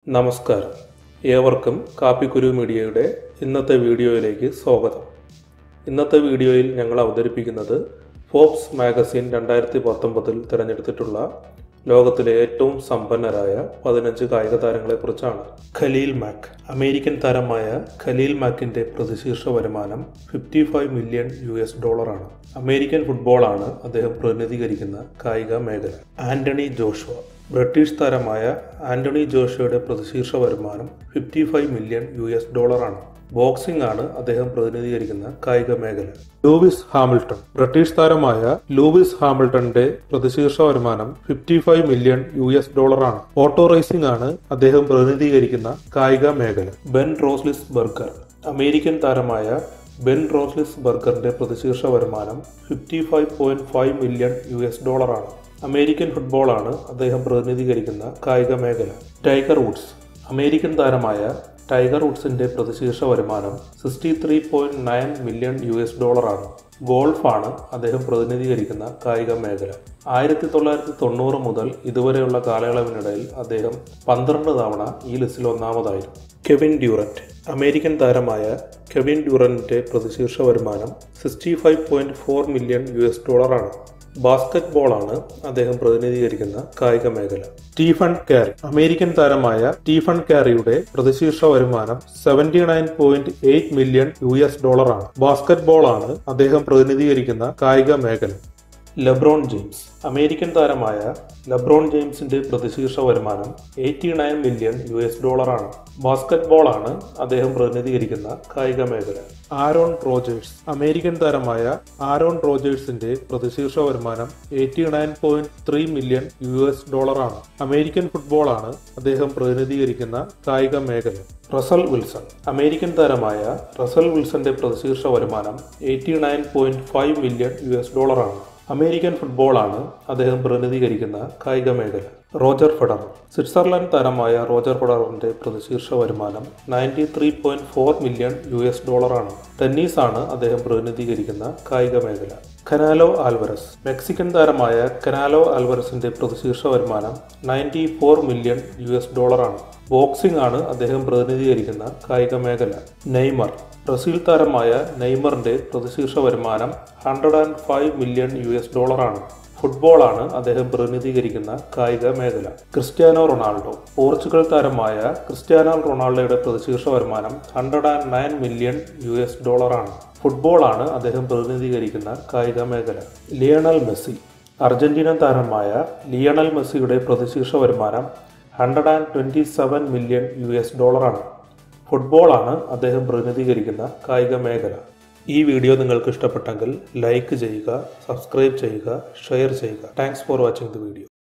നമസ്കാരം ഏവർക്കും കാപ്പിക്കുരു മീഡിയയുടെ ഇന്നത്തെ വീഡിയോയിലേക്ക് സ്വാഗതം ഇന്നത്തെ വീഡിയോയിൽ ഞങ്ങൾ അവതരിപ്പിക്കുന്നത് ഫോബ്സ് മാഗസിൻ രണ്ടായിരത്തി പത്തൊമ്പതിൽ തിരഞ്ഞെടുത്തിട്ടുള്ള ലോകത്തിലെ ഏറ്റവും സമ്പന്നരായ പതിനഞ്ച് കായിക താരങ്ങളെക്കുറിച്ചാണ് ഖലീൽ മാക്ക് അമേരിക്കൻ താരമായ ഖലീൽ മാക്കിന്റെ പ്രതിശീർഷ വരുമാനം fifty five million U S ഡോളറാണ് അമേരിക്കൻ ഫുട്ബോളാണ് അദ്ദേഹം പ്രതിനിധീകരിക്കുന്ന കായിക മേഖല ആന്റണി ജോഷുവ ബ്രിട്ടീഷ് താരമായ ആന്റണി ജോഷയുടെ പ്രതിശീർഷ വരുമാനം fifty five million U S ഡോളറാണ് ബോക്സിംഗ് ആണ് അദ്ദേഹം പ്രതിനിധീകരിക്കുന്ന കായിക മേഖല ലൂവിസ് ഹാമിൽട്ടൺ ബ്രിട്ടീഷ് താരമായ ലൂവിസ് ഹാമിൽട്ടന്റെ പ്രതിശീർഷ വരുമാനം fifty five million U S ഡോളറാണ് ഓട്ടോ റേസിംഗ് ആണ് അദ്ദേഹം പ്രതിനിധീകരിക്കുന്ന കായിക മേഖല ബെൻ റോസ്ലിസ് ബർഗർ അമേരിക്കൻ താരമായ ബെൻ റോസ്ലിസ് ബർഗറിന്റെ പ്രതിശീർഷ വരുമാനം fifty five point five million U S ഡോളറാണ് അമേരിക്കൻ ഫുട്ബോളാണ് അദ്ദേഹം പ്രതിനിധീകരിക്കുന്ന കായിക മേഖല ടൈഗർ വുഡ്സ് അമേരിക്കൻ താരമായ ടൈഗർ വുഡ്സിന്റെ പ്രതിശീർഷ വരുമാനം sixty three point nine million U S ഡോളറാണ് ഗോൾഫാണ് അദ്ദേഹം പ്രതിനിധീകരിക്കുന്ന കായിക മേഖല ആയിരത്തി തൊള്ളായിരത്തി തൊണ്ണൂറ് മുതൽ ഇതുവരെയുള്ള കാലയളവിനിടയിൽ അദ്ദേഹം പന്ത്രണ്ട് തവണ ഈ ലിസ്റ്റിൽ ഒന്നാമതായിരുന്നു കെവിൻ ഡ്യൂറന്റ് അമേരിക്കൻ താരമായ കെവിൻ ഡ്യൂറന്റിന്റെ പ്രതിശീർഷ വരുമാനം sixty five point four million U S ഡോളറാണ് ബാസ്കറ്റ് ബോളാണ് അദ്ദേഹം പ്രതിനിധീകരിക്കുന്ന കായിക മേഖല സ്റ്റീഫൻ കാരി അമേരിക്കൻ താരമായ സ്റ്റീഫൻ കാരിയുടെ പ്രതിശീർഷ വരുമാനം seventy nine point eight million U S ഡോളറാണ് ബാസ്കറ്റ് ബോളാണ് അദ്ദേഹം പ്രതിനിധീകരിക്കുന്ന കായിക മേഖല ലെബ്രോൺ ജെയിംസ് അമേരിക്കൻ താരമായ ലെബ്രോൺ ജെയിംസിന്റെ പ്രതിശീർഷ വരുമാനം eighty nine million U S ഡോളറാണ് ബാസ്കറ്റ് ബോളാണ് അദ്ദേഹം പ്രതിനിധീകരിക്കുന്ന കായിക മേഖല ആരോൺ റോജേഴ്സ് അമേരിക്കൻ താരമായ ആരോൺ റോജേഴ്സിന്റെ പ്രതിശീർഷ വരുമാനം eighty nine point three million U S ഡോളറാണ് അമേരിക്കൻ ഫുട്ബോളാണ് അദ്ദേഹം പ്രതിനിധീകരിക്കുന്ന കായിക മേഖല റസൽ വിൽസൺ അമേരിക്കൻ താരമായ റസൽ വിൽസന്റെ പ്രതിശീർഷ വരുമാനം eighty nine point five million U S ഡോളറാണ് അമേരിക്കൻ ഫുട്ബോളാണ് അദ്ദേഹം പ്രതിനിധീകരിക്കുന്ന കായിക മേഖല റോജർ ഫെഡറർ സ്വിറ്റ്സർലൻഡ് താരമായ റോജർ ഫെഡററിന്റെ പ്രതിശീർഷ വരുമാനം ninety three point four million U S ഡോളറാണ് ടെന്നീസാണ് അദ്ദേഹം പ്രതിനിധീകരിക്കുന്ന കായിക മേഖല കനാലോ ആൽവരസ് മെക്സിക്കൻ താരമായ കനാലോ ആൽവരസിന്റെ പ്രതിശീർഷ വരുമാനം ninety four million U S ഡോളറാണ് ബോക്സിംഗ് ആണ് അദ്ദേഹം പ്രതിനിധീകരിക്കുന്ന കായിക മേഖല നെയ്മർ ബ്രസീൽ താരമായ നെയ്മറിന്റെ പ്രതിശീർഷ വരുമാനം hundred and five million U S ഡോളറാണ് ഫുട്ബോളാണ് അദ്ദേഹം പ്രതിനിധീകരിക്കുന്ന കായിക മേഖല ക്രിസ്ത്യാനോ റൊണാൾഡോ പോർച്ചുഗൽ താരമായ ക്രിസ്ത്യാനോ റൊണാൾഡോയുടെ പ്രതിശീർഷ വരുമാനം hundred and nine million U S ഡോളറാണ് ഫുട്ബോളാണ് അദ്ദേഹം പ്രതിനിധീകരിക്കുന്ന കായിക മേഖല ലിയണൽ മെസ്സി അർജന്റീന താരമായ ലിയണൽ മെസ്സിയുടെ പ്രതിശീർഷ വരുമാനം hundred and twenty seven million U S ഡോളറാണ് ഫുട്ബോളാണ് അദ്ദേഹം പ്രതിനിധീകരിക്കുന്ന കായിക മേഖല ഈ വീഡിയോ നിങ്ങൾക്ക് ഇഷ്ടപ്പെട്ടെങ്കിൽ ലൈക്ക് ചെയ്യുക സബ്സ്ക്രൈബ് ചെയ്യുക ഷെയർ ചെയ്യുക thanks for watching the video